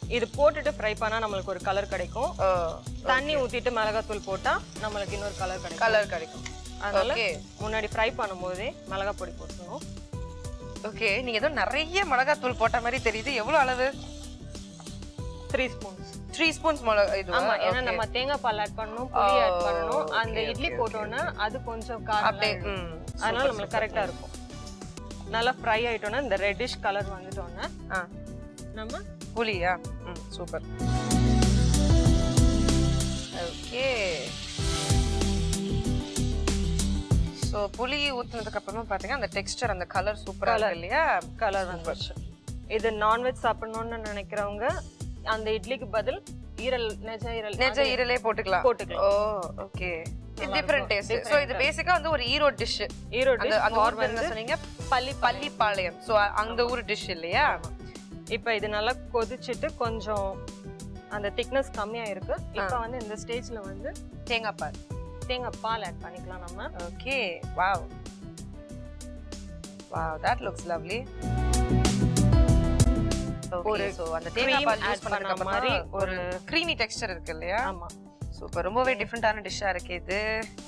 இது போட்டுட்டு ஃப்ரை பண்ணா நம்மளுக்கு ஒரு கலர் கிடைக்கும் ஓ தண்ணி ஊத்திட்டு மிளகாத்தூள் போட்டா நம்மளுக்கு இன்னொரு கலர் கிடைக்கும் கலர் கிடைக்கும் அதனால ஓகே முன்னாடி ஃப்ரை பண்ணும்போதே மிளகாய் பொடி போட்டுருணும் ஓகே நீங்க ஏதோ நிறைய மிளகாத்தூள் போட்ட மாதிரி தெரியுது எவ்வளவு அளவு த்ரீ ஸ்பூன்ஸ் த்ரீ ஸ்பூன்ஸ் மிளகா இது ஆமா ஏன்னா நம்ம தேங்காய் பால் ஆட் பண்ணணும் புளி ஆட் பண்ணணும் அந்த okay, இட்லி okay, போட்டோம்னா அது கொஞ்சம் காரம் அப்படியே ம் அதனால நம்மளுக்கு கரெக்டா இருக்கும் நல்லா ஃப்ரை ஆயிட்டோம்னா இந்த ரெட்டிஷ் கலர் வந்துட்டோம்னா ஆ நம்ம புளியா ம் சூப்பர் ஓகே ஸோ புளி ஊத்துனதுக்கு அப்புறமா பாத்தீங்கன்னா அந்த டெக்ஸ்டர் அந்த கலர் சூப்பரா இருக்கு இல்லையா கலர் வந்துச்சு இது நான்வெஜ் சாப்பிடணும்னு நினைக்கிறவங்க அந்த இட்லிக்கு பதில் ஈரல் நெஜ ஈரல் நெஜ ஈரலே போட்டுக்கலாம் போட்டுக்கலாம் ஓ ஓகே இது டிஃபரெண்ட் டேஸ்ட் ஸோ இது பேசிக்கா வந்து ஒரு ஈரோடு டிஷ் ஈரோடு அந்த அந்த or ஊர் பேர் என்ன வந்து சொன்னீங்க பள்ளி பள்ளிப்பாளையம் ஸோ அந்த ஊர் டிஷ் இல்லையா இப்போ இது நல்லா கொதிச்சிட்டு கொஞ்சம் அந்த திக்னஸ் கம்மியா இருக்கு இப்போ வந்து இந்த ஸ்டேஜ்ல வந்து தேங்காய் பால் தேங்காய் பால் ஆட் பண்ணிக்கலாம் நம்ம okay wow wow that looks lovely ஒரு ஒரு சோ அந்த தேங்காய் cream பால் add யூஸ் பண்ணதுக்கு பண்ண அப்புறமா மாதிரி ஒரு க்ரீமி டெக்ஸ்சர் இருக்கு இல்லையா ஆமா சூப்பர் ரொம்பவே டிஃப்ரெண்டான டிஷ்ஷா இருக்கு இது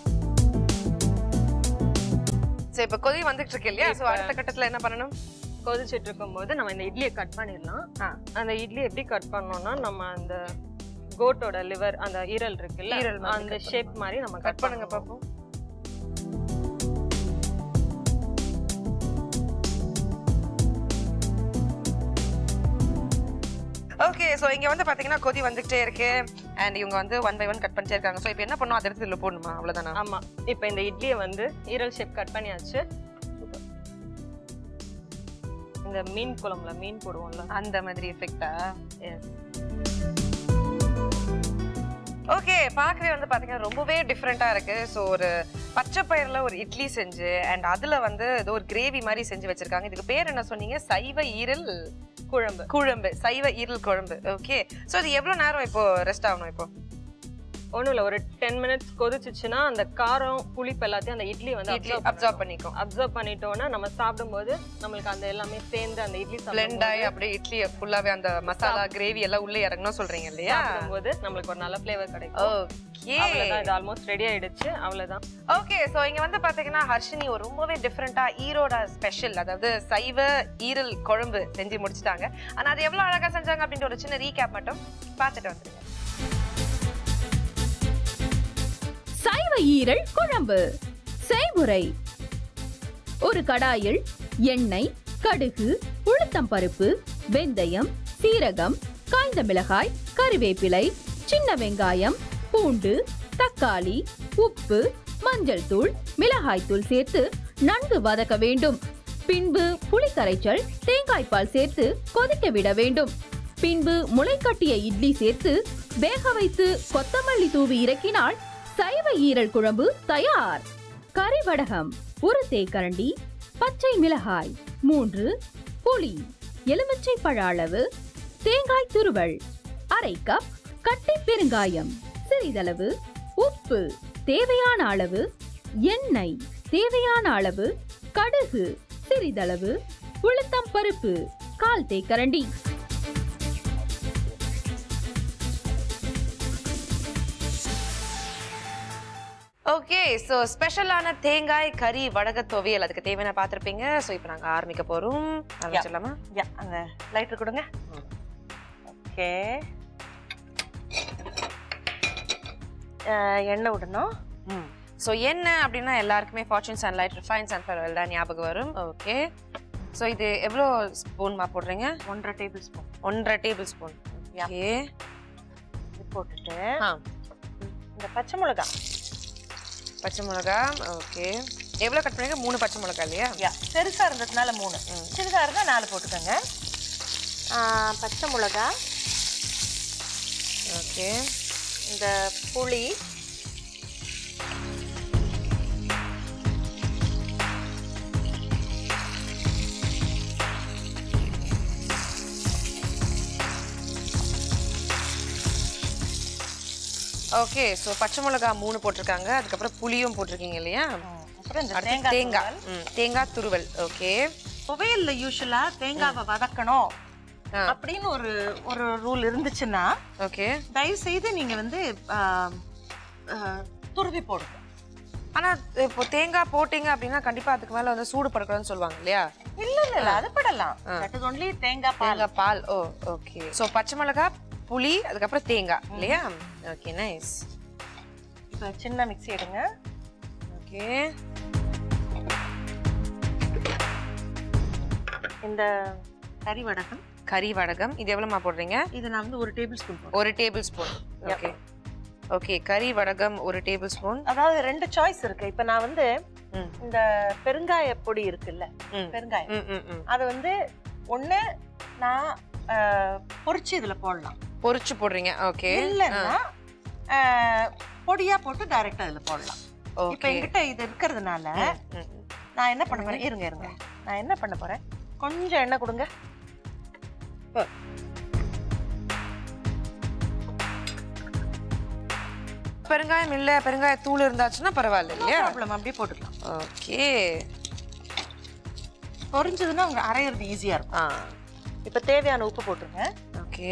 சோ இப்போ கொதி வந்துட்டு இருக்கு இல்லையா சோ அடுத்த கட்டத்துல என்ன பண்ணணும் கொதிச்சிட்டு இருக்கும்போது நம்ம இந்த இட்லியை கட் பண்ணிடலாம் ஆ. அந்த இட்லி எப்படி கட் பண்ணோம்னா நம்ம அந்த கோட்டோட லிவர் அந்த ஈரல் இருக்குல்ல ஈரல் மாதிரி அந்த cut ஷேப் மாதிரி நம்ம கட் பண்ணுங்க பாப்போம் ஓகே சோ இங்க வந்து பாத்தீங்கன்னா கொதி வந்துகிட்டே இருக்கு அண்ட் இவங்க வந்து ஒன் பை ஒன் கட் பண்ணிட்டே இருக்காங்க சோ இப்போ என்ன பண்ணும் அதை எடுத்து இதுல போடணுமா அவ்வளவுதானா ஆமா இப்போ இந்த இட்லியை வந்து ஈரல் ஷேப் கட் பண்ணியாச்சு இந்த மீன் குழம்புல மீன் போடுவோம்ல அந்த மாதிரி எஃபெக்டா எஸ் ஓகே பார்க்கவே வந்து பாத்தீங்கன்னா ரொம்பவே டிஃப்ரெண்டா இருக்கு ஸோ ஒரு பச்சை பயிரில் ஒரு இட்லி செஞ்சு அண்ட் அதுல வந்து ஏதோ ஒரு கிரேவி மாதிரி செஞ்சு வச்சிருக்காங்க இதுக்கு பேர் என்ன சொன்னீங்க சைவ ஈரல் குழம்பு குழம்பு சைவ ஈரல் குழம்பு ஓகே ஸோ இது எவ்வளவு நேரம் இப்போ ரெஸ்ட் ஆகணும் இப்போ ஒண்ணும் இல்ல ஒரு டென் மினிட்ஸ் கொதிச்சுச்சுன்னா அந்த காரம் புளிப்பு எல்லாத்தையும் அந்த இட்லி வந்து இட்லி அப்சர்வ் பண்ணிக்கும் அப்சர்வ் பண்ணிட்டோம்னா நம்ம சாப்பிடும்போது நம்மளுக்கு அந்த எல்லாமே சேர்ந்து அந்த இட்லி பிளெண்ட் ஆகி அப்படியே இட்லி ஃபுல்லாவே அந்த மசாலா கிரேவி எல்லாம் உள்ளே இறங்கணும் சொல்றீங்க இல்லையா சாப்பிடும்போது நம்மளுக்கு ஒரு நல்ல ஃப்ளேவர் கிடைக்கும் ஓகே அவ்வளவுதான் இது ஆல்மோஸ்ட் ரெடி ஆயிடுச்சு அவ்வளவுதான் ஓகே சோ இங்க வந்து பாத்தீங்கன்னா ஹர்ஷினி ஒரு ரொம்பவே டிஃப்ரெண்டா ஈரோட ஸ்பெஷல் அதாவது சைவ ஈரல் குழம்பு செஞ்சு முடிச்சிட்டாங்க ஆனா அது எவ்வளவு அழகா செஞ்சாங்க அப்படின்ற ஒரு சின்ன ரீகேப் மட்டும் பார்த்துட்டு வந்துருங்க சைவ ஈரல் குழம்பு செய்முறை ஒரு கடாயில் எண்ணெய் கடுகு உளுத்தம் பருப்பு வெந்தயம் சீரகம் காய்ந்த மிளகாய் கறிவேப்பிலை சின்ன வெங்காயம் பூண்டு தக்காளி உப்பு மஞ்சள் தூள் மிளகாய் தூள் சேர்த்து நன்கு வதக்க வேண்டும் பின்பு புளிக்கரைச்சல் தேங்காய் பால் சேர்த்து கொதிக்க விட வேண்டும் பின்பு முளைக்கட்டிய இட்லி சேர்த்து வேக வைத்து கொத்தமல்லி தூவி இறக்கினால் சைவ ஈரல் குழம்பு தயார் கறி வடகம் ஒரு தேக்கரண்டி பச்சை மிளகாய் மூன்று புளி எலுமிச்சை பழ அளவு தேங்காய் துருவல் அரை கப் கட்டி பெருங்காயம் சிறிதளவு உப்பு தேவையான அளவு எண்ணெய் தேவையான அளவு கடுகு சிறிதளவு உளுத்தம் பருப்பு கால் தேக்கரண்டி ஓகே ஸோ ஸ்பெஷலான தேங்காய் கறி வடக துவையல் அதுக்கு தேவையான பார்த்துருப்பீங்க ஸோ இப்போ நாங்கள் ஆரம்பிக்க போகிறோம் ஆரம்பிச்சிடலாமா யா அந்த லைட்டர் கொடுங்க ஓகே எண்ணெய் விடணும் ம் ஸோ என்ன அப்படின்னா எல்லாருக்குமே Fortunes and light refines and ஃபெரல் தான் ஞாபகம் வரும் ஓகே ஸோ இது எவ்வளோ ஸ்பூன்மா போடுறீங்க ஒன்றரை டேபிள் ஸ்பூன் ஒன்றரை டேபிள் ஸ்பூன் ஓகே இது போட்டுட்டு ஆ இந்த பச்சை மிளகா பச்சை மிளகா ஓகே எவ்வளோ கட் பண்ணுங்க மூணு பச்சை மிளகா இல்லையா யா பெருசாக இருந்ததுனால மூணு சிறுதாக இருந்தால் நாலு போட்டுக்கோங்க ஆ, பச்சை மிளகா ஓகே இந்த புளி ஓகே ஸோ பச்சை மிளகா மூணு போட்டிருக்காங்க அதுக்கப்புறம் புளியும் போட்டிருக்கீங்க இல்லையா அப்புறம் இந்த அடுத்து தேங்காய் தேங்காய் ம் தேங்காய் துருவல் ஓகே துவையல்ல யூஸ்வலாக தேங்காவை வதக்கணும் ஆ. அப்படின்னு ஒரு ஒரு ரூல் இருந்துச்சுன்னா ஓகே தயவு செய்து நீங்க வந்து ஆ, ஆ, துருவி போடுங்க ஆனா இப்போ தேங்காய் போட்டீங்க அப்படின்னா கண்டிப்பா அதுக்கு மேல வந்து சூடு படக்கூடாதுன்னு சொல்லுவாங்க இல்லையா இல்ல இல்ல இல்ல அது படலாம் தட் இஸ் ஒன்லி தேங்காய் பால் தேங்காய் பால் ஓ ஓகே ஸோ பச்சை மிளகாய் புளி அதுக்கப்புறம் தேங்காய் இல்லையா ஓகே நைஸ் இப்ப சின்ன மிக்ஸி எடுங்க ஓகே இந்த கறி வடகம் கறி வடகம் இது எவ்வளோமா போடுறீங்க இது நான் வந்து ஒரு டேபிள் ஸ்பூன் போடுறேன் ஒரு டேபிள் ஸ்பூன் ஓகே ஓகே கறி வடகம் ஒரு டேபிள் ஸ்பூன் அதாவது ரெண்டு சாய்ஸ் இருக்கு இப்ப நான் வந்து ம். இந்த பெருங்காய பொடி இருக்குல்ல ம். பெருங்காயம் ம் ம் ம் அது வந்து ஒண்ணு நான் ஆ, பொரிச்சு இதுல போடலாம் பொரிச்சு போடுறீங்க ஓகே இல்லைன்னா ஆ, பொடியா போட்டு டைரக்டா இதுல போடலாம் இப்ப ஓகே என்கிட்ட இது இருக்கிறதுனால நான் என்ன பண்ண போறேன் இருங்க இருங்க நான் என்ன பண்ண போறேன் கொஞ்சம் எண்ணெய் கொடுங்க பெருங்காயம் இல்ல பெருங்காய தூள் இருந்தாச்சுன்னா பரவாயில்ல இல்லையா ப்ராப்ளம் அப்படியே போட்டுக்கலாம் ஓகே பொரிஞ்சதுன்னா அவங்க அரையிறது ஈஸியா இருக்கும் ஆ இப்ப தேவையான உப்பு போட்டுருங்க ஓகே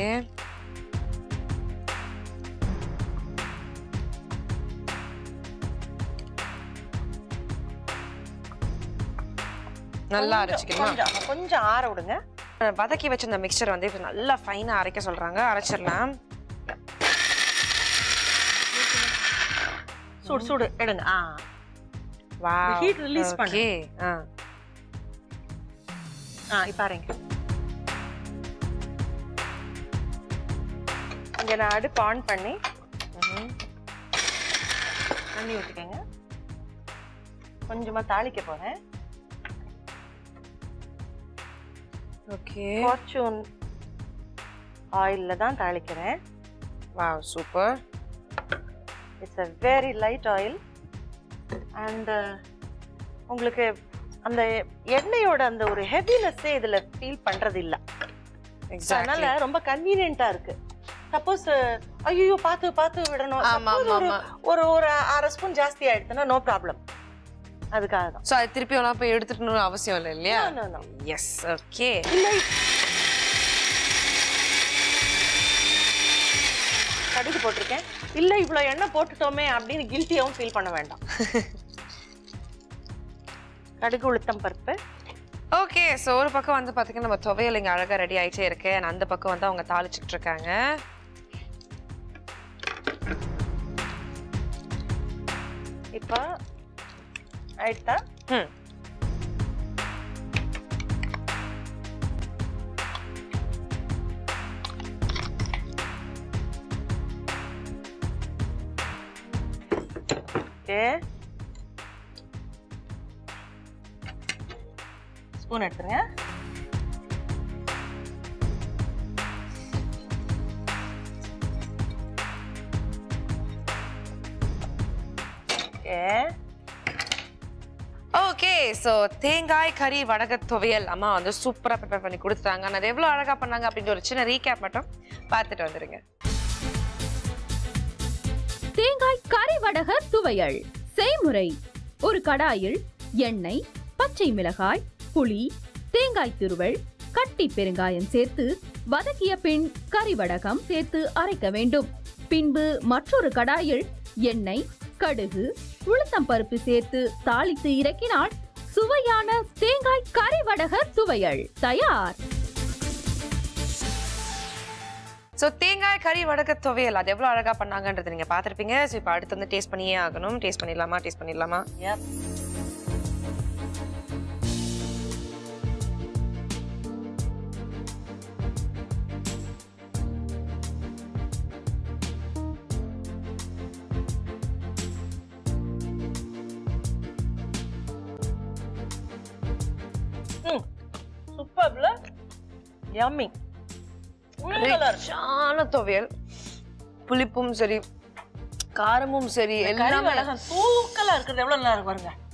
நல்லா அரைச்சிக்கணுமா கொஞ்சம் கொஞ்சம் ஆற விடுங்க வதக்கி வச்ச இந்த மிக்சர் வந்து இப்ப நல்லா ஃபைனா அரைக்க சொல்றாங்க அரைச்சிடலாம் சூடு சூடு எடுங்க ஆ வா heat release பண்ணு. ஓகே ஆ ஆ இப்ப அரைங்க இங்க நான் அடுப்பு ஆன் பண்ணி ம்ஹும். தண்ணி ஊற்றிக்கங்க கொஞ்சமா தாளிக்க போறேன் ஓகே ஃபார்ச்சூன் ஆயில்ல தான் தாளிக்கிறேன் wow super it's a very light oil and உங்களுக்கு அந்த எண்ணெயோட அந்த ஒரு ஹெவினஸ்ஸே இதுல ஃபீல் பண்றது இல்ல எக்ஸாக்ட்லி அதனால ரொம்ப கன்வீனியன்ட்டா இருக்கு சப்போஸ் ஐயோ பார்த்து பார்த்து விடணும் ஆமா, Suppose ஆமா, ஒரு ஆமா. ஒரு ஒரு அரை ஸ்பூன் ஜாஸ்தி ஆயிடுச்சுன்னா நோ ப்ராப்ளம் அதுக்காக தான் ஸோ அது திருப்பி எல்லாம் போய் எடுத்துக்கணும்னு அவசியம் இல்லை இல்லையா No, no, no. Yes okay இல்லை கடுகு போட்டிருக்கேன் இல்ல இவ்வளவு எண்ணெய் போட்டுட்டோமே அப்படின்னு கில்ட்டியாவும் ஃபீல் பண்ண வேண்டாம் கடுகு உளுத்தம் பருப்பு ஓகே ஸோ ஒரு பக்கம் வந்து பார்த்தீங்கன்னா நம்ம துவையல் இங்கே அழகாக ரெடி ஆயிட்டே இருக்கு and அந்த பக்கம் வந்து அவங்க தாளிச்சுட்டு இருக்காங்க இப்போ ஆயிட்டா ம் ஓகே ஸ்பூன் எடுத்துருங்க ஓகே ஓகே ஸோ தேங்காய் கறி வடக துவையல் அம்மா வந்து சூப்பராக ப்ரிப்பேர் பண்ணி கொடுத்துட்டாங்க நான் அது எவ்வளோ அழகாக பண்ணாங்க அப்படின்ற ஒரு சின்ன ரீகேப் மட்டும் பார்த்துட்டு வந்துருங்க தேங்காய் கறி வடக துவையல் செய்முறை ஒரு கடாயில் எண்ணெய் பச்சை மிளகாய் புளி தேங்காய் துருவல் கட்டி பெருங்காயம் சேர்த்து வதக்கிய பின் கறி வடகம் சேர்த்து அரைக்க வேண்டும் பின்பு மற்றொரு கடாயில் எண்ணெய் கடுகு உளுத்தம் பருப்பு சேர்த்து தாளித்து இறக்கினால் சுவையான தேங்காய் கறி வடக துவையல் தயார் ஸோ தேங்காய் கறி வடக துவையல் அது எவ்வளோ அழகாக பண்ணாங்கன்றது நீங்கள் பார்த்துருப்பீங்க ஸோ இப்போ அடுத்து வந்து டேஸ்ட் பண்ணியே ஆகணும் டேஸ்ட் பண்ணிடலாமா டேஸ்ட் பண்ணிடலாமா Yep. சூப்பர்ல யம்மி ரிச்சான துவையல் புளிப்பும் சரி காரமும் சரி கறி எல்லாமே வடகம் தூக்கலா இருக்கிறது எவ்வளவு நல்லா இருக்கு பாருங்க